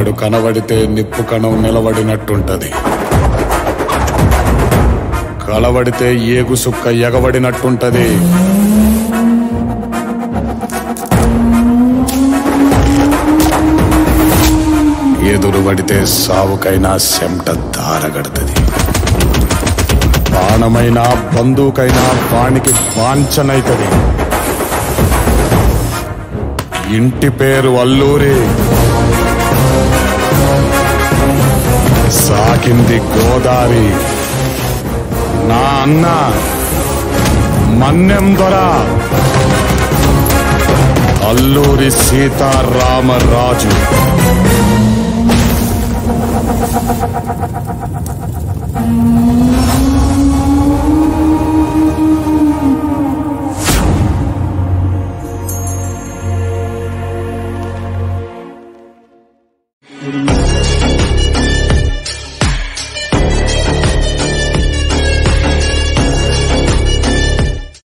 వాడు కనబడితే నిప్పు కణం నిలబడినట్టుంటది కలబడితే ఏగు సుక్క ఎగబడినట్టుంటది ఎదురుబడితే సావుకైనా చెమట దారగడుతుంది బాణమైనా బంధువుకైనా వానికి వాంఛనైతది ఇంటి పేరు అల్లూరి సాకింది గోదారి నా అన్న మన్నెం దొర అల్లూరి సీతారామరాజు